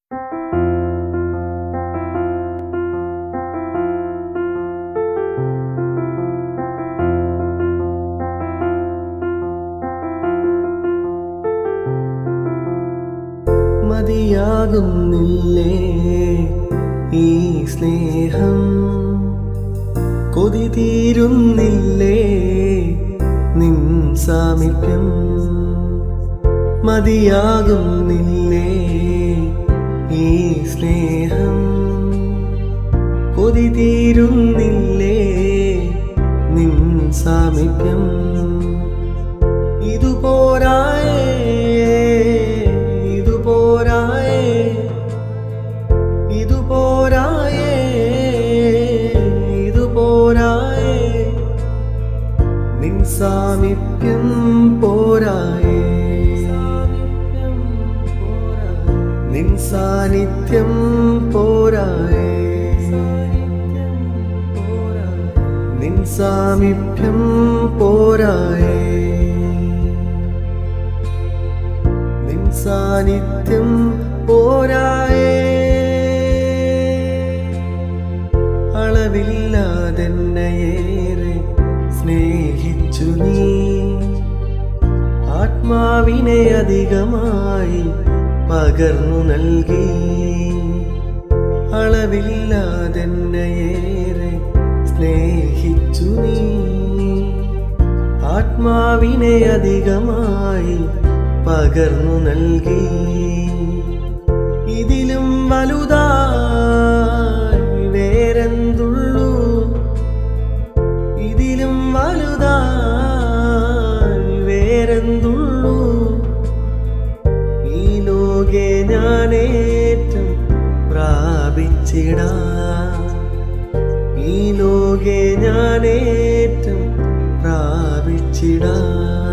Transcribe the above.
മതിയാകുന്നില്ലേ ഈ സ്നേഹം കൊതി തീരുന്നില്ലേ നിൻ സാമീപ്യം മതിയാകുന്നില്ലേ ഈ സ്നേഹം കൊതി തീരുന്നില്ലേ നിൻ സാമീപ്യം ഇതുപോരായേ ഇതുപോരായേ ഇതുപോരായേ ഇതുപോരായേ നിൻ സാമീപ്യം പോരായേ നിൻ സാന്നിധ്യം പോരായേ നിൻ സാമീപ്യം പോരായേ നിൻ സാന്നിധ്യം പോരായേ അളവില്ലാതെന്നയേറെ സ്നേഹിച്ചു നീ ആത്മാവിനെ അധികമായി പകർന്നു നൽകി അളവില്ലാതെന്നയേറെ സ്നേഹിച്ചു നീ ആത്മാവിനെ അധികമായി പകർന്നു നൽകി ഇതിലും വലുതായി വേറെന്തുള്ളൂ ഇതിലും വലുതായി വേറെന്തുള്ളൂ ഈ ലോകെ ഞാനേറ്റം പ്രാപിച്ചിടാ ഈ ലോകെ ഞാനേറ്റം പ്രാപിച്ചിടാ